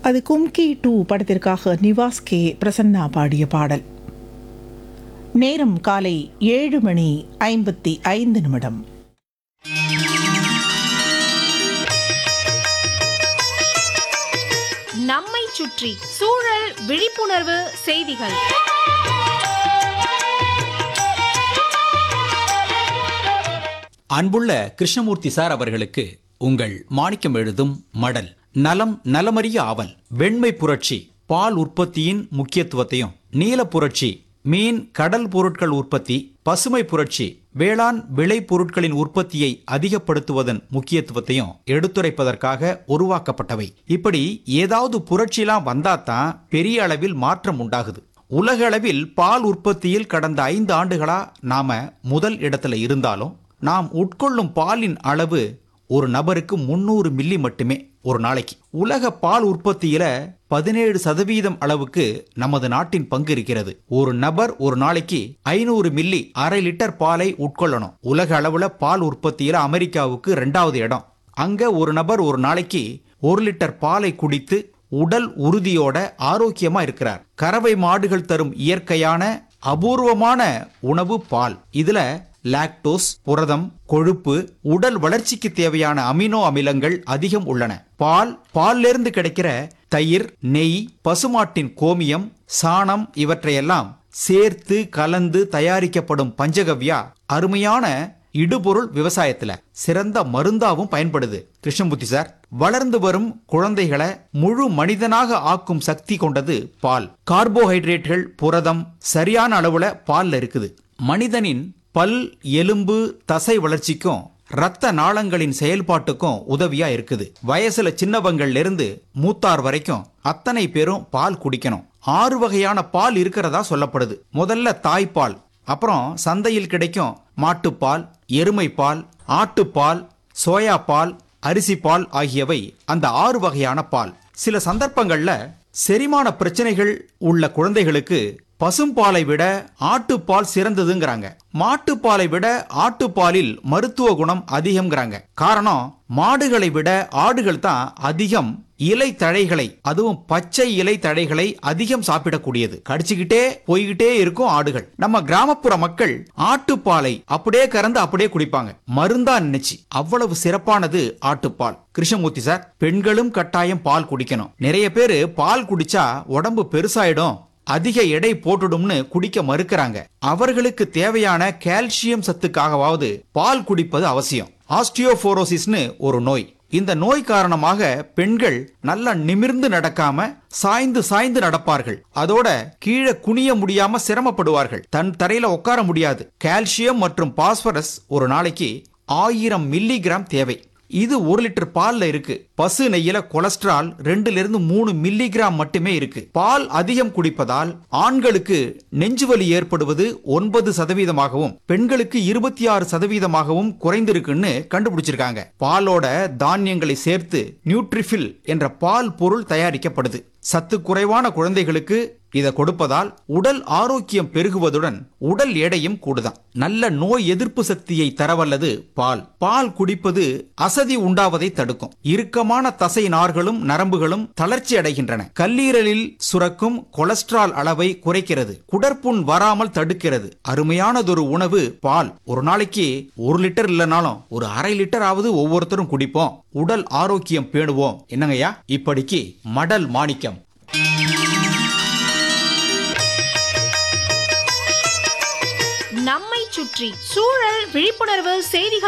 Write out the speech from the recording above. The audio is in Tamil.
அது கும்கி டூ படத்திற்காக நிவாஸ் கே பிரசன்னா பாடிய பாடல் நேரம் காலை ஏழு மணி ஐம்பத்தி ஐந்து நிமிடம் நம்மை சுற்றி சூழல் விழிப்புணர்வு செய்திகள் அன்புள்ள கிருஷ்ணமூர்த்தி சார் அவர்களுக்கு உங்கள் மாணிக்கம் எழுதும் மடல் நலம் நலமறிய ஆவல் வெண்மை புரட்சி பால் உற்பத்தியின் முக்கியத்துவத்தையும் நீல புரட்சி மீன் கடல் பொருட்கள் உற்பத்தி பசுமை புரட்சி வேளாண் விளை பொருட்களின் உற்பத்தியை அதிகப்படுத்துவதன் முக்கியத்துவத்தையும் எடுத்துரைப்பதற்காக உருவாக்கப்பட்டவை இப்படி ஏதாவது புரட்சிலாம் வந்தாதான் பெரிய அளவில் மாற்றம் உண்டாகுது உலக அளவில் பால் உற்பத்தியில் கடந்த ஐந்து ஆண்டுகளா நாம முதல் இடத்துல இருந்தாலும் நாம் உட்கொள்ளும் பாலின் அளவு ஒரு நபருக்கு முன்னூறு மில்லி மட்டுமே ஒரு நாளைக்கு உலக பால் உற்பத்தியில பதினேழு சதவீதம் அளவுக்கு நமது நாட்டின் பங்கு இருக்கிறது ஒரு நபர் ஒரு நாளைக்கு ஐநூறு மில்லி அரை லிட்டர் பாலை உட்கொள்ளணும் உலக அளவுல பால் உற்பத்தியில அமெரிக்காவுக்கு ரெண்டாவது இடம் அங்க ஒரு நபர் ஒரு நாளைக்கு ஒரு லிட்டர் பாலை குடித்து உடல் உறுதியோட ஆரோக்கியமா இருக்கிறார் கறவை மாடுகள் தரும் இயற்கையான அபூர்வமான உணவு பால் இதுல லாக்டோஸ் புரதம் கொழுப்பு உடல் வளர்ச்சிக்கு தேவையான அமினோ அமிலங்கள் அதிகம் உள்ளன பால் பால்லிருந்து கிடைக்கிற தயிர் நெய் பசுமாட்டின் கோமியம் சாணம் இவற்றையெல்லாம் சேர்த்து கலந்து தயாரிக்கப்படும் பஞ்சகவ்யா அருமையான இடுபொருள் விவசாயத்துல சிறந்த மருந்தாவும் பயன்படுது கிருஷ்ணமூர்த்தி சார் வளர்ந்து வரும் குழந்தைகளை முழு மனிதனாக ஆக்கும் சக்தி கொண்டது பால் கார்போஹைட்ரேட்டுகள் புரதம் சரியான அளவுல பால்ல இருக்குது மனிதனின் பல் எலும்பு தசை வளர்ச்சிக்கும் ரத்த நாளங்களின் செயல்பாட்டுக்கும் உதவியா இருக்குது வயசுல சின்னவங்கள்ல இருந்து மூத்தார் வரைக்கும் அத்தனை பேரும் பால் குடிக்கணும் ஆறு வகையான பால் இருக்கிறதா சொல்லப்படுது முதல்ல தாய்ப்பால் அப்புறம் சந்தையில் கிடைக்கும் மாட்டுப்பால் எருமைப்பால் ஆட்டுப்பால் சோயா பால் அரிசி பால் ஆகியவை அந்த ஆறு வகையான பால் சில சந்தர்ப்பங்கள்ல செரிமான பிரச்சனைகள் உள்ள குழந்தைகளுக்கு பசும்பாலை விட ஆட்டுப்பால் சிறந்ததுங்கிறாங்க மாட்டுப்பாலை விட ஆட்டுப்பாலில் மருத்துவ குணம் அதிகம்ங்கிறாங்க காரணம் மாடுகளை விட ஆடுகள் தான் அதிகம் இலை தழைகளை அதுவும் பச்சை இலை தழைகளை அதிகம் சாப்பிடக்கூடியது கடிச்சுக்கிட்டே போய்கிட்டே இருக்கும் ஆடுகள் நம்ம கிராமப்புற மக்கள் ஆட்டுப்பாலை அப்படியே கறந்து அப்படியே குடிப்பாங்க மருந்தா நினைச்சு அவ்வளவு சிறப்பானது ஆட்டுப்பால் கிருஷ்ணமூர்த்தி சார் பெண்களும் கட்டாயம் பால் குடிக்கணும் நிறைய பேரு பால் குடிச்சா உடம்பு பெருசாயிடும் அதிக எடை போட்டுடும்னு குடிக்க மறுக்கிறாங்க அவர்களுக்கு தேவையான கால்சியம் சத்துக்காகவாவது பால் குடிப்பது அவசியம் ஆஸ்டியோபோரோசிஸ்னு ஒரு நோய் இந்த நோய் காரணமாக பெண்கள் நல்லா நிமிர்ந்து நடக்காம சாய்ந்து சாய்ந்து நடப்பார்கள் அதோட கீழே குனிய முடியாம சிரமப்படுவார்கள் தன் தரையில உட்கார முடியாது கால்சியம் மற்றும் பாஸ்பரஸ் ஒரு நாளைக்கு ஆயிரம் மில்லிகிராம் தேவை இது ஒரு லிட்டர் பால்ல இருக்கு பசு நெய்யில கொலஸ்ட்ரால் ரெண்டுல இருந்து மூணு மில்லிகிராம் மட்டுமே இருக்கு பால் அதிகம் குடிப்பதால் ஆண்களுக்கு நெஞ்சுவலி ஏற்படுவது ஒன்பது சதவீதமாகவும் பெண்களுக்கு இருபத்தி ஆறு சதவீதமாகவும் குறைந்திருக்குன்னு கண்டுபிடிச்சிருக்காங்க பாலோட தானியங்களை சேர்த்து நியூட்ரிஃபில் என்ற பால் பொருள் தயாரிக்கப்படுது சத்து குறைவான குழந்தைகளுக்கு இதை கொடுப்பதால் உடல் ஆரோக்கியம் பெருகுவதுடன் உடல் எடையும் கூடுதான் நல்ல நோய் எதிர்ப்பு சக்தியை தரவல்லது பால் பால் குடிப்பது அசதி உண்டாவதை தடுக்கும் இறுக்கமான தசை நார்களும் நரம்புகளும் தளர்ச்சி அடைகின்றன கல்லீரலில் சுரக்கும் கொலஸ்ட்ரால் அளவை குறைக்கிறது குடற்புண் வராமல் தடுக்கிறது அருமையானதொரு உணவு பால் ஒரு நாளைக்கு ஒரு லிட்டர் இல்லைனாலும் ஒரு அரை லிட்டர் ஆவது ஒவ்வொருத்தரும் குடிப்போம் உடல் ஆரோக்கியம் பேணுவோம் என்னங்கய்யா இப்படிக்கு மடல் மாணிக்கம் நம்மை சுற்றி சூழல் விழிப்புணர்வு செய்திகள்